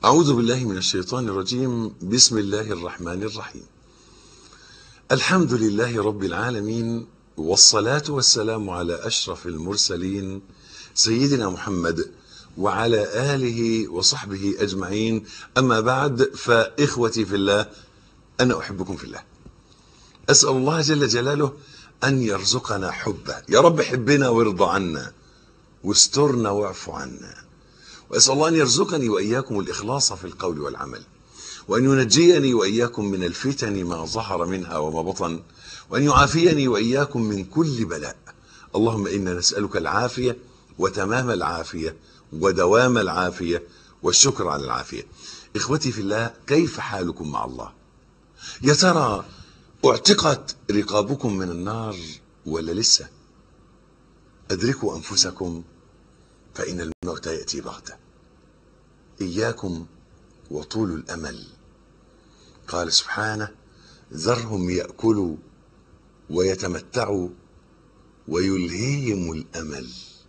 أعوذ بالله من الشيطان الرجيم بسم الله الرحمن الرحيم الحمد لله رب العالمين والصلاة والسلام على أشرف المرسلين سيدنا محمد وعلى آله وصحبه أجمعين أما بعد فإخوتي في الله أنا أحبكم في الله أسأل الله جل جلاله أن يرزقنا حبه يا رب حبنا وارضى عنا واسترنا واعف عنا وأسأل الله أن يرزقني وإياكم الإخلاص في القول والعمل وأن ينجيني وإياكم من الفتن ما ظهر منها وما بطن وأن يعافيني وإياكم من كل بلاء اللهم إنا نسألك العافية وتمام العافية ودوام العافية والشكر على العافية إخوتي في الله كيف حالكم مع الله يا ترى اعتقت رقابكم من النار ولا لسه أدركوا أنفسكم فإن الموت يأتي بغتة إياكم وطول الأمل قال سبحانه ذرهم يأكلوا ويتمتعوا ويلهيهم الأمل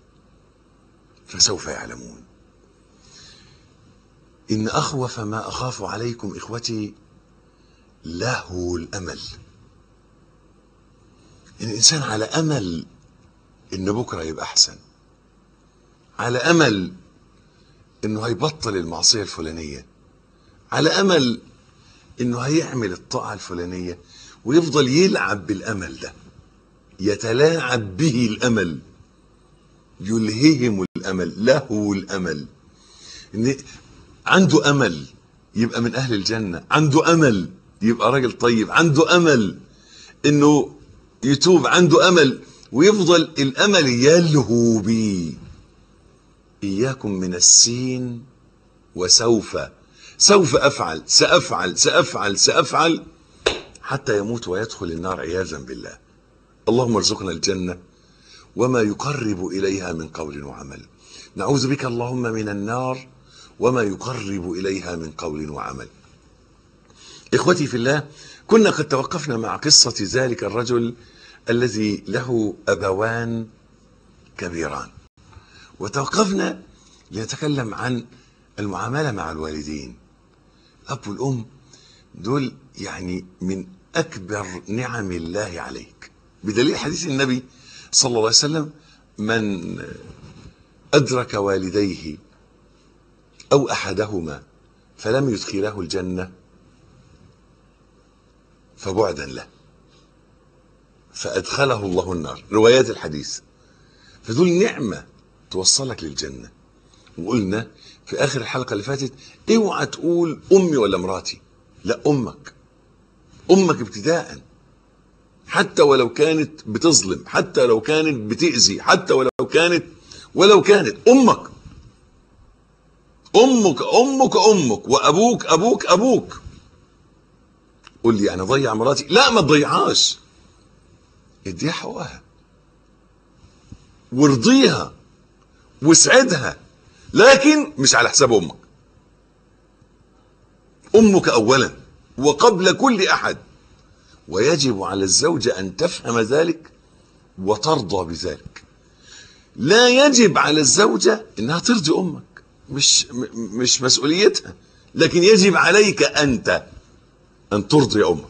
فسوف يعلمون إن أخوف ما أخاف عليكم إخوتي لهو الأمل إن الإنسان على أمل إن بكرة يبقى أحسن على أمل إنه هيبطل المعصية الفلانية على أمل إنه هيعمل الطاعة الفلانية ويفضل يلعب بالأمل ده يتلاعب به الأمل يلهيهم الأمل له الأمل إن عنده أمل يبقى من أهل الجنة عنده أمل يبقى راجل طيب عنده أمل إنه يتوب عنده أمل ويفضل الأمل يلهو بيه إياكم من السين وسوف سوف أفعل سأفعل سأفعل سأفعل حتى يموت ويدخل النار عياذا بالله اللهم ارزقنا الجنة وما يقرب إليها من قول وعمل نعوذ بك اللهم من النار وما يقرب إليها من قول وعمل إخوتي في الله كنا قد توقفنا مع قصة ذلك الرجل الذي له أبوان كبيران وتوقفنا لنتكلم عن المعاملة مع الوالدين الأب والأم دول يعني من أكبر نعم الله عليك بدليل حديث النبي صلى الله عليه وسلم من أدرك والديه أو أحدهما فلم يدخله الجنة فبعدا له فأدخله الله النار روايات الحديث فدول نعمة توصلك للجنة وقلنا في آخر الحلقة اللي فاتت اوعى تقول أمي ولا مراتي لا أمك أمك ابتداء حتى ولو كانت بتظلم حتى لو كانت بتأذي حتى ولو كانت ولو كانت أمك أمك أمك أمك وأبوك أبوك أبوك قول لي أنا ضيع مراتي لا ما تضيعهاش اديها حقها وارضيها واسعدها لكن مش على حساب امك امك اولا وقبل كل احد ويجب على الزوجه ان تفهم ذلك وترضى بذلك لا يجب على الزوجه انها ترضي امك مش مش مسؤوليتها لكن يجب عليك انت ان ترضي امك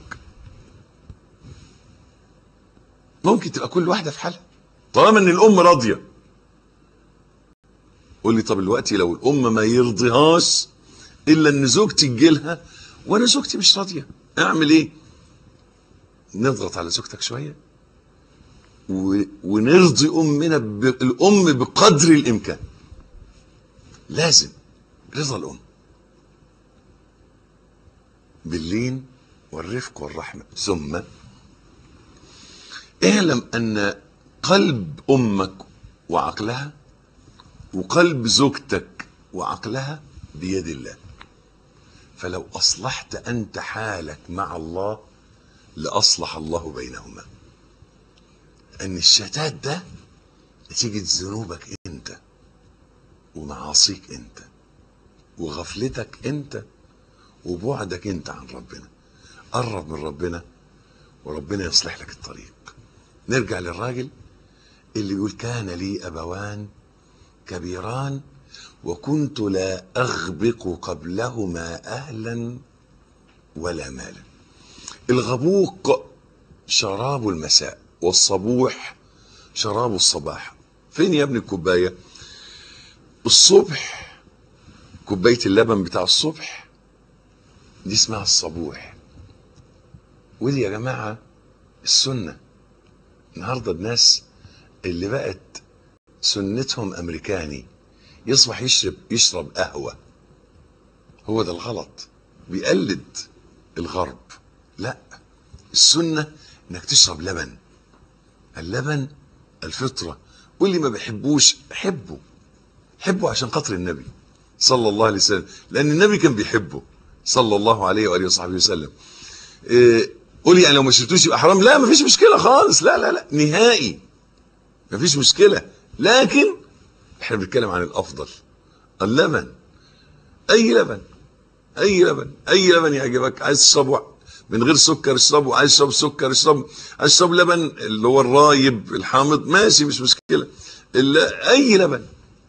ممكن تبقى كل واحده في حالها طالما ان الام راضيه قول لي طب دلوقتي لو الام ما يرضيهاش الا ان زوجتي تجيلها وانا زوجتي مش راضيه اعمل ايه نضغط على زوجتك شويه و... ونرضي امنا ب... الام بقدر الامكان لازم رضا الام باللين والرفق والرحمه ثم اعلم ان قلب امك وعقلها وقلب زوجتك وعقلها بيد الله فلو اصلحت انت حالك مع الله لاصلح الله بينهما ان الشتات ده نتيجه ذنوبك انت ومعاصيك انت وغفلتك انت وبعدك انت عن ربنا قرب من ربنا وربنا يصلح لك الطريق نرجع للراجل اللي يقول كان لي ابوان كبيران وكنت لا أغبق قبلهما أهلا ولا مالا الغبوق شراب المساء والصبوح شراب الصباح فين يا ابني الكوباية الصبح كوباية اللبن بتاع الصبح دي اسمها الصبوح ودي يا جماعة السنة النهاردة الناس اللي بقت سنتهم أمريكاني يصبح يشرب يشرب قهوة هو ده الغلط بيقلد الغرب لا السنة انك تشرب لبن اللبن الفطرة واللي ما بيحبوش حبه حبه عشان خاطر النبي صلى الله عليه وسلم لأن النبي كان بيحبه صلى الله عليه وآله وصحبه وسلم إيه قولي يعني لو ما شربتوش يبقى حرام لا مفيش مشكلة خالص لا لا لا نهائي مفيش مشكلة لكن احنا بنتكلم عن الأفضل اللبن أي لبن أي لبن أي لبن يعجبك عايز تشربه من غير سكر اشربه عايز تشرب سكر اشرب عايز تشرب لبن اللي هو الرايب الحامض ماشي مش مشكلة إلا أي لبن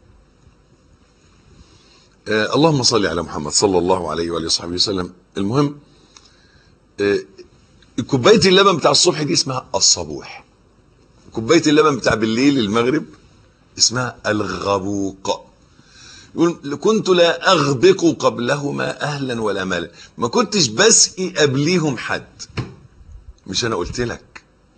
آه اللهم صل على محمد صلى الله عليه وآله وصحبه وسلم المهم آه كوبايه اللبن بتاع الصبح دي اسمها الصبوح كوبايه اللبن بتاع بالليل المغرب اسمها الغبوق يقول كنت لا اغبق قبلهما اهلا ولا مالا ما كنتش بسقي قبليهم حد مش انا قلت لك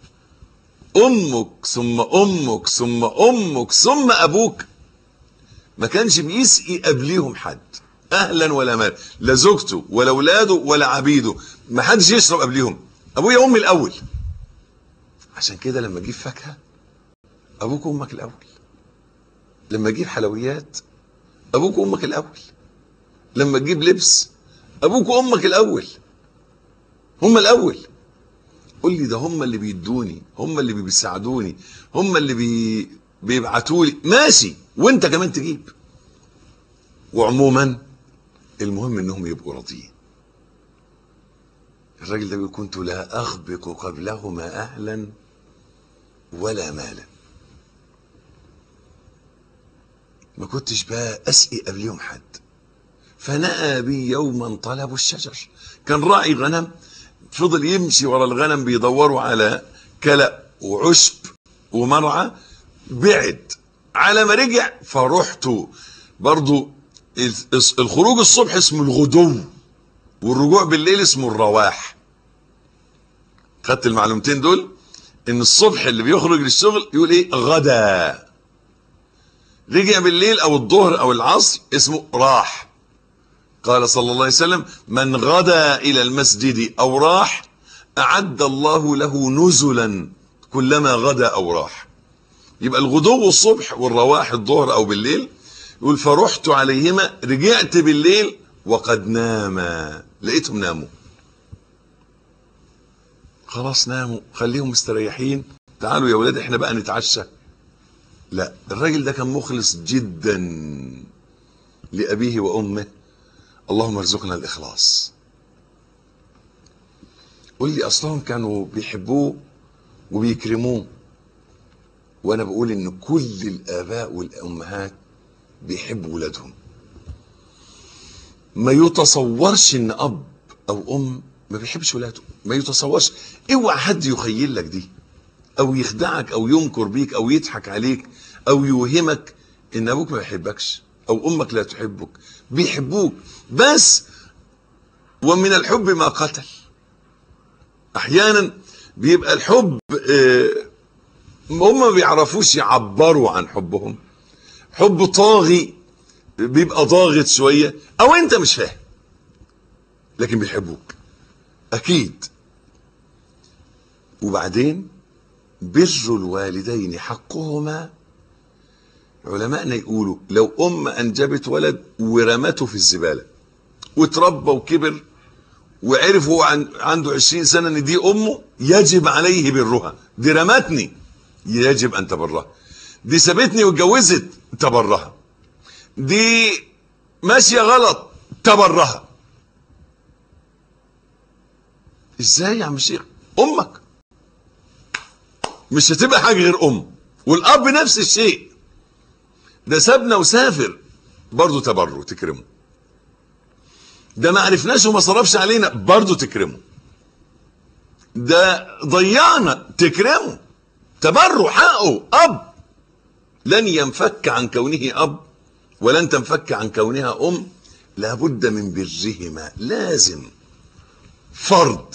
امك ثم امك ثم امك ثم ابوك ما كانش بيسقي قبليهم حد اهلا ولا مال لا زوجته ولا اولاده ولا عبيده ما حدش يشرب قبليهم ابويا وامي الاول عشان كده لما اجيب فاكهه ابوك وامك الاول لما اجيب حلويات ابوك وامك الاول لما تجيب لبس ابوك وامك الاول هم الاول قول لي ده هم اللي بيدوني هم اللي بيساعدوني هم اللي بي... بيبعتوا لي ماشي وانت كمان تجيب وعموما المهم انهم يبقوا راضيين الراجل ده بيقول كنت لا اغبق قبلهما اهلا ولا مالا ما كنتش بقى اسقي قبلهم حد فنأى بي يوما طلب الشجر كان راعي غنم فضل يمشي ورا الغنم بيدوروا على كلأ وعشب ومرعى بعد على ما رجع فرحت برضو الخروج الصبح اسمه الغدو والرجوع بالليل اسمه الرواح خدت المعلومتين دول ان الصبح اللي بيخرج للشغل يقول ايه غدا رجع بالليل او الظهر او العصر اسمه راح قال صلى الله عليه وسلم من غدا الى المسجد او راح اعد الله له نزلا كلما غدا او راح يبقى الغدو الصبح والرواح الظهر او بالليل يقول فرحت عليهما رجعت بالليل وقد ناما لقيتهم ناموا خلاص ناموا خليهم مستريحين تعالوا يا ولاد احنا بقى نتعشى لا الراجل ده كان مخلص جدا لأبيه وأمه اللهم ارزقنا الإخلاص قول لي أصلهم كانوا بيحبوه وبيكرموه وأنا بقول إن كل الآباء والأمهات بيحبوا ولادهم ما يتصورش إن أب أو أم ما بيحبش ولاده ما يتصورش اوعى حد يخيل لك دي او يخدعك او ينكر بيك او يضحك عليك او يوهمك ان ابوك ما بيحبكش او امك لا تحبك بيحبوك بس ومن الحب ما قتل احيانا بيبقى الحب آه، هم ما بيعرفوش يعبروا عن حبهم حب طاغي بيبقى ضاغط شويه او انت مش فاهم لكن بيحبوك اكيد وبعدين بر الوالدين حقهما علماءنا يقولوا لو ام انجبت ولد ورمته في الزباله وتربى وكبر وعرف هو عن عنده عشرين سنه ان دي امه يجب عليه برها دي رمتني يجب ان تبرها دي سابتني واتجوزت تبرها دي ماشيه غلط تبرها ازاي يا عم الشيخ امك مش هتبقى حاجه غير ام والاب نفس الشيء ده سابنا وسافر برضه تبره تكرمه ده ما عرفناش وما صرفش علينا برضه تكرمه ده ضيعنا تكرمه تبره حقه اب لن ينفك عن كونه اب ولن تنفك عن كونها ام لابد من برهما لازم فرض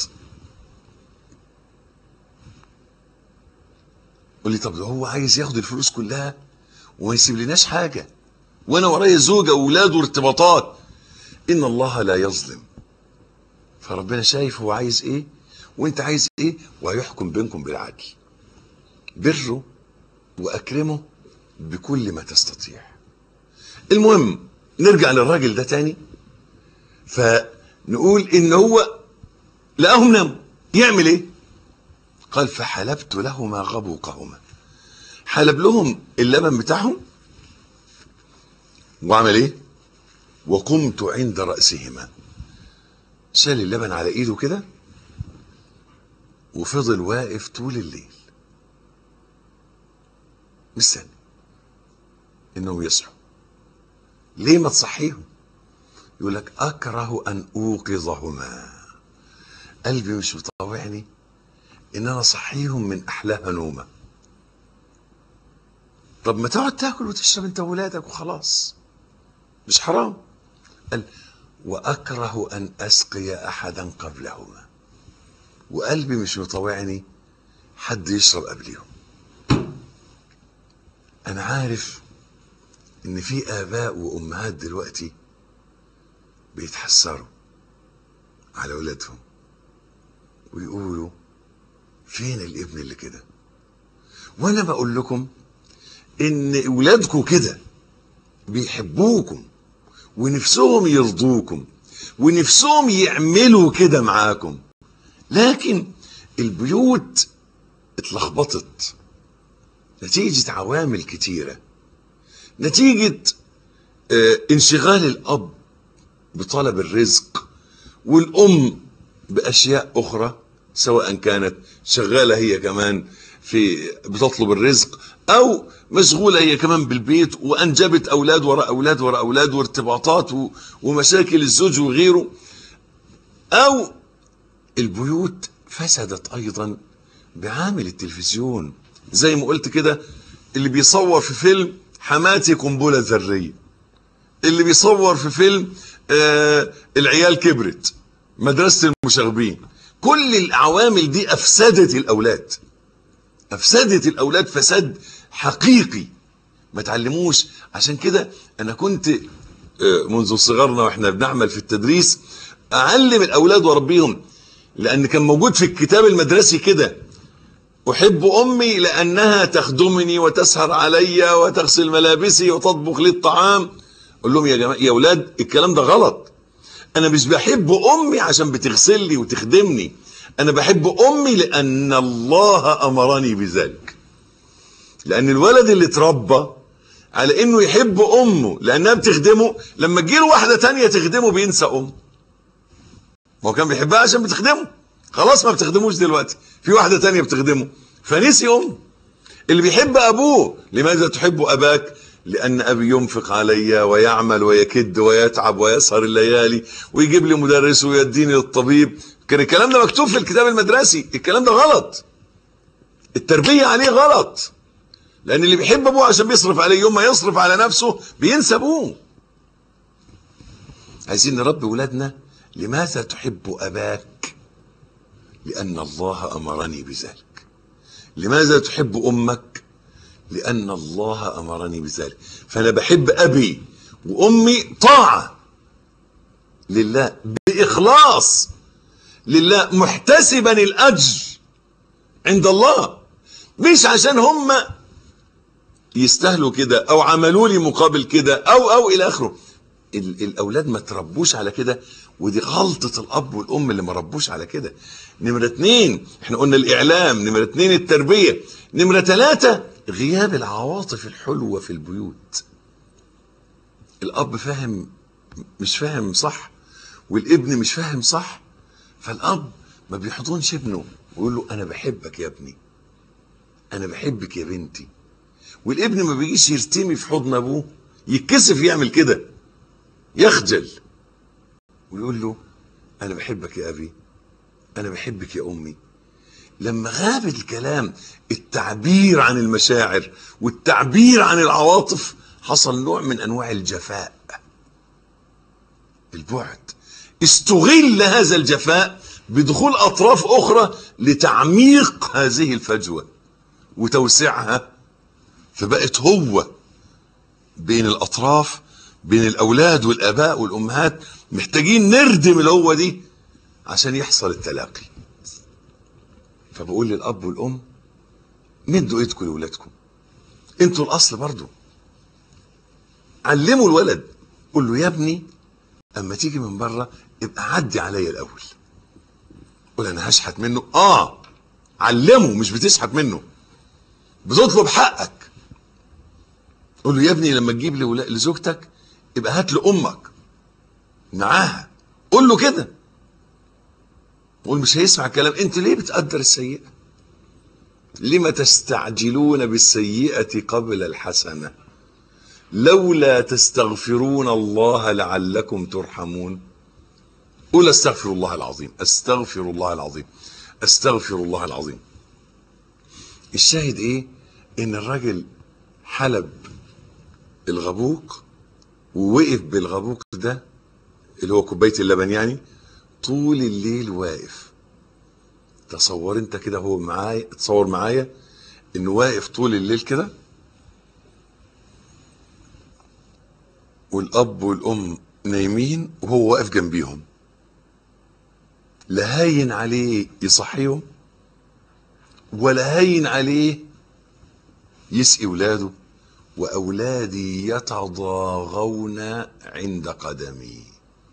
قول لي طب ده هو عايز ياخد الفلوس كلها وما يسيب لناش حاجه وانا ورايا زوجه واولاد وارتباطات ان الله لا يظلم فربنا شايف هو عايز ايه وانت عايز ايه وهيحكم بينكم بالعدل بره واكرمه بكل ما تستطيع المهم نرجع للراجل ده تاني فنقول ان هو لقاهم ناموا يعمل ايه قال فحلبت لهما غبوقهما حلب لهم اللبن بتاعهم وعمل ايه وقمت عند رأسهما شال اللبن على ايده كده وفضل واقف طول الليل مستني انهم يصحوا ليه ما تصحيهم يقول لك اكره ان اوقظهما قلبي مش مطوعني ان انا اصحيهم من احلاها نومه طب ما تقعد تاكل وتشرب انت وولادك وخلاص مش حرام قال واكره ان اسقي احدا قبلهما وقلبي مش مطوعني حد يشرب قبليهم انا عارف ان في اباء وامهات دلوقتي بيتحسروا على اولادهم ويقولوا فين الابن اللي كده وانا بقول لكم ان اولادكم كده بيحبوكم ونفسهم يرضوكم ونفسهم يعملوا كده معاكم لكن البيوت اتلخبطت نتيجة عوامل كتيرة نتيجة اه انشغال الأب بطلب الرزق والأم بأشياء أخرى سواء كانت شغالة هي كمان في بتطلب الرزق أو مشغولة هي كمان بالبيت وأنجبت أولاد وراء أولاد وراء أولاد وارتباطات ومشاكل الزوج وغيره أو البيوت فسدت أيضا بعامل التلفزيون زي ما قلت كده اللي بيصور في فيلم حماتي قنبلة ذرية اللي بيصور في فيلم آه العيال كبرت مدرسة المشاغبين كل العوامل دي أفسدت الأولاد أفسدت الأولاد فساد حقيقي ما تعلموش عشان كده أنا كنت آه منذ صغرنا وإحنا بنعمل في التدريس أعلم الأولاد وأربيهم لأن كان موجود في الكتاب المدرسي كده أحب أمي لأنها تخدمني وتسهر علي وتغسل ملابسي وتطبخ لي الطعام أقول لهم يا جماعة يا أولاد الكلام ده غلط أنا مش بحب أمي عشان بتغسل لي وتخدمني أنا بحب أمي لأن الله أمرني بذلك لأن الولد اللي اتربى على إنه يحب أمه لأنها بتخدمه لما تجيله واحدة تانية تخدمه بينسى أمه ما هو كان بيحبها عشان بتخدمه خلاص ما بتخدموش دلوقتي في واحدة تانية بتخدمه فنسي أمه اللي بيحب أبوه لماذا تحب أباك لأن أبي ينفق علي ويعمل ويكد ويتعب ويسهر الليالي ويجيب لي مدرس ويديني للطبيب كان الكلام ده مكتوب في الكتاب المدرسي الكلام ده غلط التربية عليه غلط لأن اللي بيحب أبوه عشان بيصرف عليه يوم ما يصرف على نفسه بينسى أبوه عايزين نربي ولادنا لماذا تحب أباك لأن الله أمرني بذلك لماذا تحب أمك لأن الله أمرني بذلك فأنا بحب أبي وأمي طاعة لله بإخلاص لله محتسبا الأجر عند الله مش عشان هم يستاهلوا كده أو عملوا لي مقابل كده أو أو إلى آخره الأولاد ما تربوش على كده ودي غلطة الأب والأم اللي ما ربوش على كده نمرة اتنين احنا قلنا الإعلام نمرة اتنين التربية نمرة ثلاثة غياب العواطف الحلوة في البيوت الأب فاهم مش فاهم صح والابن مش فاهم صح فالأب ما بيحضنش ابنه ويقول له أنا بحبك يا ابني أنا بحبك يا بنتي والابن ما بيجيش يرتمي في حضن أبوه يتكسف يعمل كده يخجل ويقول له انا بحبك يا ابي انا بحبك يا امي لما غاب الكلام التعبير عن المشاعر والتعبير عن العواطف حصل نوع من انواع الجفاء البعد استغل هذا الجفاء بدخول اطراف اخرى لتعميق هذه الفجوه وتوسيعها فبقت هو بين الاطراف بين الاولاد والاباء والامهات محتاجين نردم الهوه دي عشان يحصل التلاقي فبقول للاب والام مدوا ايدكم لاولادكم انتوا الاصل برضو علموا الولد قول له يا ابني اما تيجي من بره ابقى عدي عليا الاول قول انا هشحت منه اه علمه مش بتشحت منه بتطلب حقك قول له يا ابني لما تجيب لولا- لزوجتك يبقى هات لامك معاها قول له كده قول مش هيسمع الكلام انت ليه بتقدر السيئه لما تستعجلون بالسيئه قبل الحسنه لولا تستغفرون الله لعلكم ترحمون قول استغفر الله العظيم استغفر الله العظيم استغفر الله العظيم الشاهد ايه ان الراجل حلب الغبوق ووقف بالغبوق ده اللي هو كوبايه اللبن يعني طول الليل واقف تصور انت كده هو معايا تصور معايا انه واقف طول الليل كده والاب والام نايمين وهو واقف جنبيهم لا هين عليه يصحيهم ولا هين عليه يسقي ولاده واولادي يتضاغون عند قدمي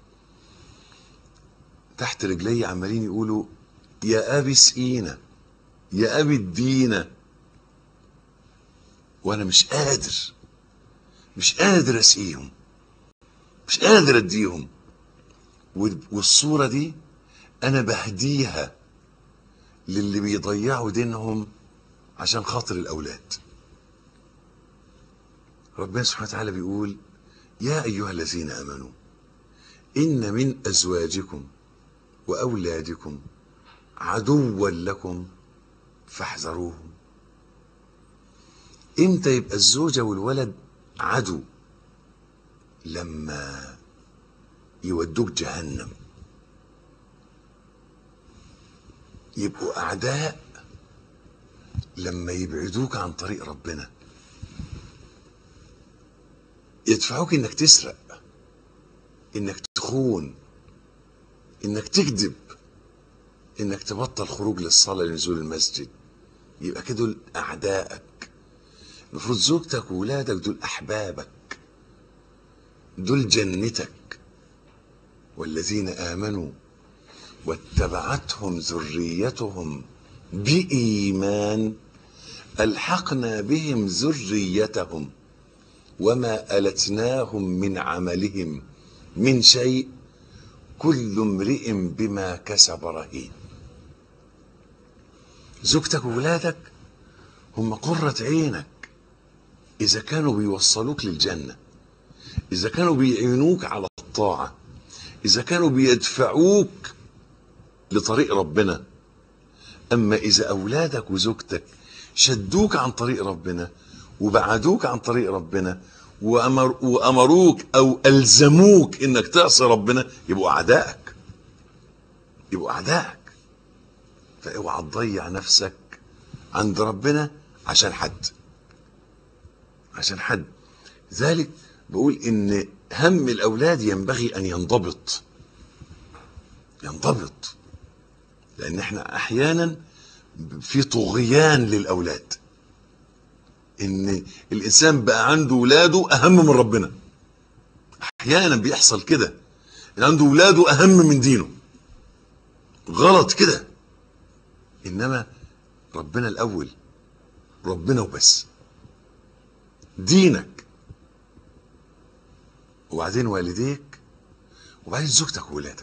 تحت رجلي عمالين يقولوا يا ابي اسقينا يا ابي ادينا وانا مش قادر مش قادر اسقيهم مش قادر اديهم وال- والصوره دي انا بهديها للي بيضيعوا دينهم عشان خاطر الاولاد ربنا سبحانه وتعالى بيقول يا ايها الذين امنوا ان من ازواجكم واولادكم عدوا لكم فاحذروهم امتى يبقى الزوجه والولد عدو لما يودوك جهنم يبقوا اعداء لما يبعدوك عن طريق ربنا يدفعوك انك تسرق انك تخون انك تكذب انك تبطل خروج للصلاه لنزول المسجد يبقى كده دول اعدائك المفروض زوجتك وولادك دول احبابك دول جنتك والذين امنوا واتبعتهم ذريتهم بايمان الحقنا بهم ذريتهم وما التناهم من عملهم من شيء كل امرئ بما كسب رهين زوجتك وولادك هم قرة عينك إذا كانوا بيوصلوك للجنة إذا كانوا بيعينوك على الطاعة إذا كانوا بيدفعوك لطريق ربنا أما إذا أولادك وزوجتك شدوك عن طريق ربنا وبعدوك عن طريق ربنا وأمر وأمروك أو ألزموك إنك تعصي ربنا يبقوا أعدائك يبقوا أعدائك فاوعى تضيع نفسك عند ربنا عشان حد عشان حد ذلك بقول ان هم الاولاد ينبغي ان ينضبط ينضبط لان احنا احيانا في طغيان للاولاد ان الانسان بقى عنده ولاده اهم من ربنا احيانا بيحصل كده ان عنده ولاده اهم من دينه غلط كده انما ربنا الاول ربنا وبس دينك وبعدين والديك وبعدين زوجتك وولادك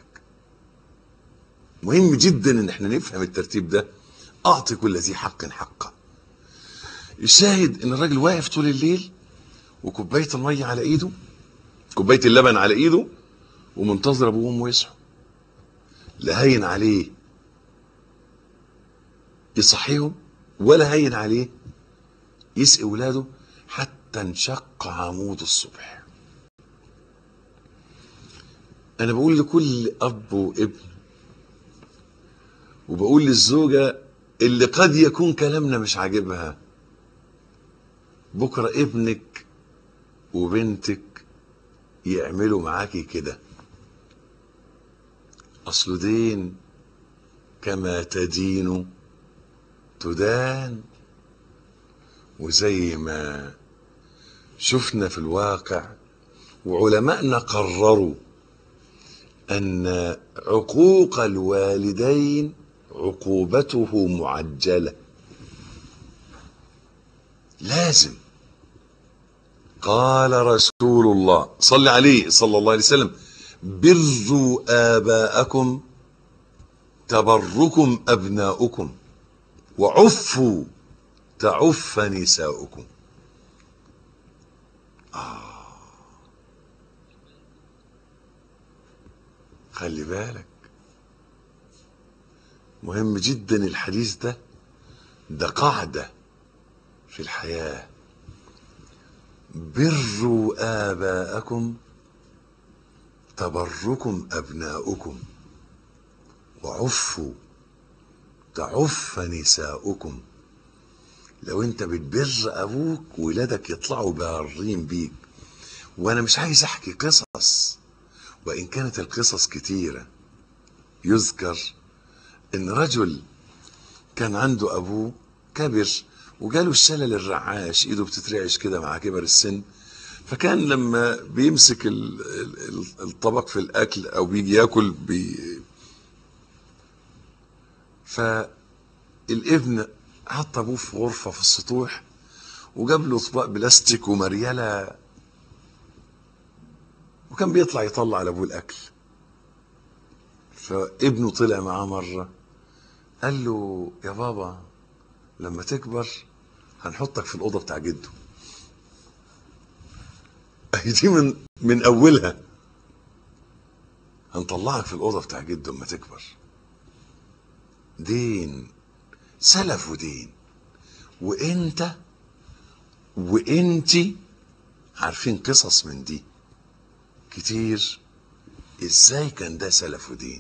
مهم جدا ان احنا نفهم الترتيب ده اعطي كل ذي حق حقه الشاهد ان الراجل واقف طول الليل وكوبايه الميه على ايده كوبايه اللبن على ايده ومنتظر ابوه وامه يصحوا لا هين عليه يصحيهم ولا هين عليه يسقي ولاده حتى انشق عمود الصبح انا بقول لكل اب وابن وبقول للزوجة اللي قد يكون كلامنا مش عاجبها بكرة ابنك وبنتك يعملوا معاكي كده أصل دين كما تدين تدان وزي ما شفنا في الواقع وعلمائنا قرروا أن عقوق الوالدين عقوبته معجلة لازم قال رسول الله صلى عليه صلى الله عليه وسلم بروا آباءكم تبركم أبناؤكم وعفوا تعف نساؤكم خلي بالك مهم جدا الحديث ده ده قاعدة في الحياة بروا آباءكم تبركم أبناؤكم وعفوا تعف نساؤكم لو انت بتبر ابوك ولادك يطلعوا بارين بيك وانا مش عايز احكي قصص وان كانت القصص كتيره يذكر ان رجل كان عنده ابوه كبر وجاله الشلل الرعاش ايده بتترعش كده مع كبر السن فكان لما بيمسك ال- ال- الطبق في الاكل او بيجي ياكل بي فالابن حط ابوه في غرفه في السطوح وجاب له اطباق بلاستيك ومريله وكان بيطلع يطلع لابوه الاكل فابنه طلع معاه مره قال له يا بابا لما تكبر هنحطك في الاوضه بتاع جده اهي دي من من اولها هنطلعك في الاوضه بتاع جده اما تكبر دين سلف ودين وانت وانتي عارفين قصص من دي كتير ازاي كان ده سلف ودين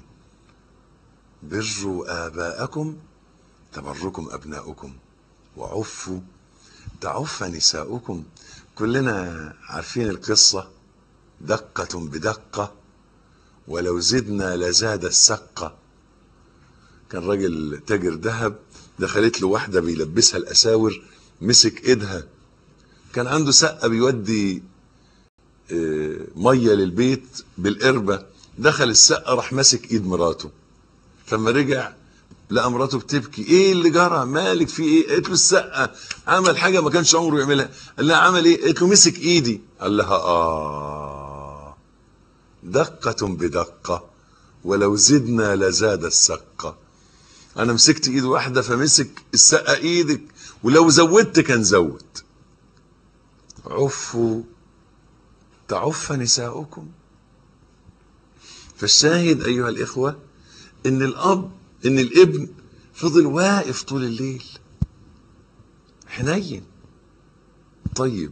بروا اباءكم تبركم ابناؤكم وعفوا تعف نساؤكم كلنا عارفين القصه دقه بدقه ولو زدنا لزاد السقه كان راجل تاجر ذهب دخلت له واحده بيلبسها الاساور مسك ايدها كان عنده سقه بيودي آه، ميه للبيت بالقربه دخل السقه راح ماسك ايد مراته فلما رجع لقى مراته بتبكي ايه اللي جرى مالك في ايه قالت له السقه عمل حاجه ما كانش عمره يعملها قال لها عمل ايه قالت له مسك ايدي قال لها اه دقه بدقه ولو زدنا لزاد السقه انا مسكت ايد واحده فمسك السقه ايدك ولو زودت كان زود عفوا تعف نساؤكم فالشاهد ايها الاخوه ان الاب ان الابن فضل واقف طول الليل حنين طيب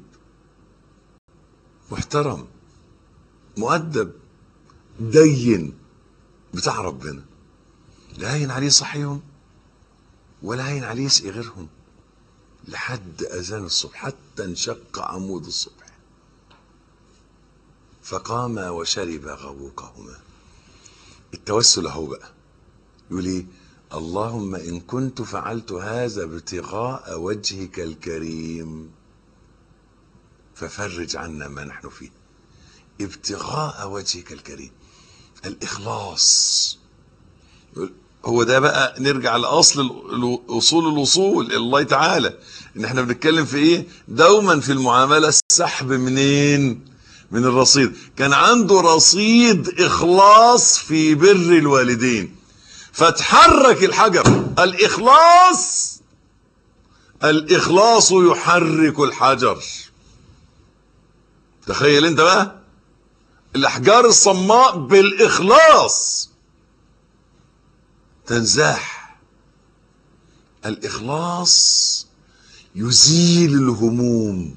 محترم مؤدب دين بتاع ربنا لا هين عليه صحيهم ولا هين عليه يسقي غيرهم لحد اذان الصبح حتى انشق عمود الصبح فقاما وشرب غوقهما التوسل اهو بقى يقول ايه اللهم ان كنت فعلت هذا ابتغاء وجهك الكريم ففرج عنا ما نحن فيه ابتغاء وجهك الكريم الاخلاص هو ده بقى نرجع لاصل ال- اصول الوصول الله تعالى ان احنا بنتكلم في ايه دوما في المعامله السحب منين من الرصيد كان عنده رصيد اخلاص في بر الوالدين فتحرك الحجر الاخلاص الاخلاص يحرك الحجر تخيل انت بقى الاحجار الصماء بالاخلاص تنزاح الاخلاص يزيل الهموم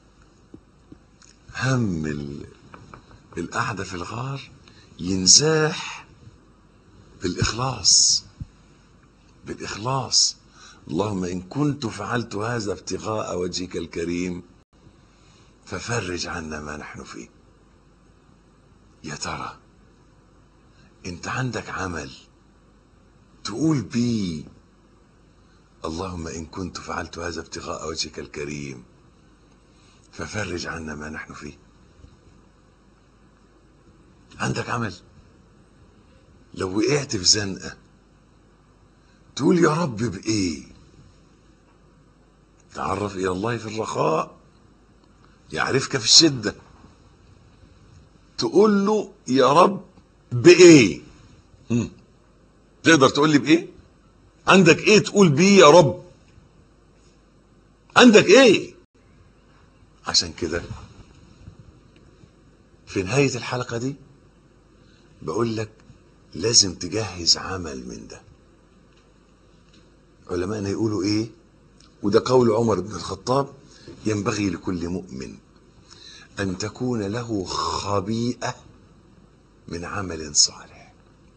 هم ال- القعده في الغار ينزاح بالاخلاص بالاخلاص اللهم ان كنت فعلت هذا ابتغاء وجهك الكريم ففرج عنا ما نحن فيه يا ترى انت عندك عمل تقول بيه اللهم ان كنت فعلت هذا ابتغاء وجهك الكريم ففرج عنا ما نحن فيه عندك عمل لو وقعت في زنقه تقول يا رب بايه تعرف الى الله في الرخاء يعرفك في الشده تقول له يا رب بايه مم. تقدر تقول لي بايه عندك ايه تقول بيه يا رب عندك ايه عشان كده في نهايه الحلقه دي بقول لك لازم تجهز عمل من ده علماءنا يقولوا ايه وده قول عمر بن الخطاب ينبغي لكل مؤمن ان تكون له خبيئه من عمل صالح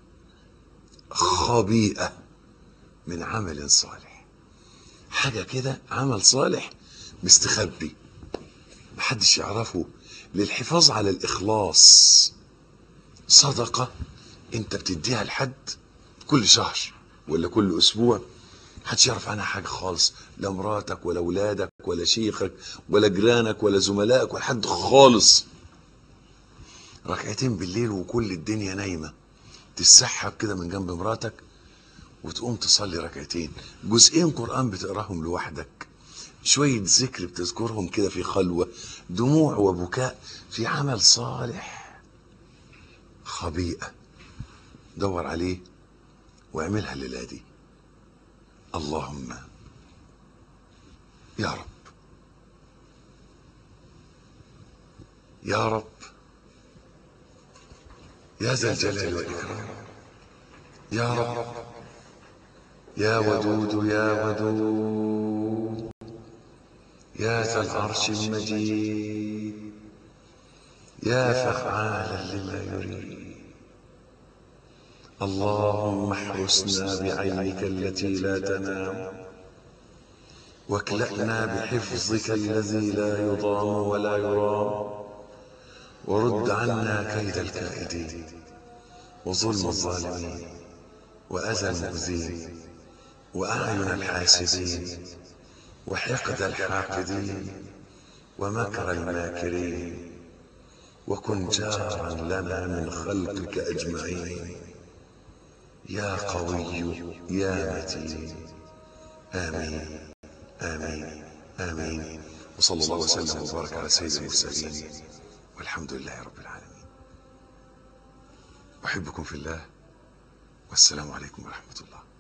خبيئه من عمل صالح حاجه كده عمل صالح مستخبي محدش يعرفه للحفاظ على الاخلاص صدقه انت بتديها لحد كل شهر ولا كل اسبوع محدش يعرف عنها حاجه خالص لا مراتك ولا اولادك ولا شيخك ولا جيرانك ولا زملائك ولا حد خالص ركعتين بالليل وكل الدنيا نايمه تسحب كده من جنب مراتك وتقوم تصلي ركعتين جزئين قران بتقراهم لوحدك شويه ذكر بتذكرهم كده في خلوه دموع وبكاء في عمل صالح خبيئه دور عليه واعملها الليله دي اللهم يا رب يا رب يا ذا الجلال والإكرام يا رب يا ودود يا ودود يا ذا العرش المجيد يا فعالا لما يريد اللهم احرسنا بعينك التي لا تنام واكلأنا بحفظك الذي لا يضام ولا يرام ورد عنا كيد الكائدين وظلم الظالمين وأذى المؤذين وأعين الحاسدين وحقد الحاقدين ومكر الماكرين وكن جارا لنا من خلقك أجمعين يا قوي يا متين آمين آمين آمين وصلى الله وسلم وبارك على سيد المرسلين والحمد لله رب العالمين أحبكم في الله والسلام عليكم ورحمة الله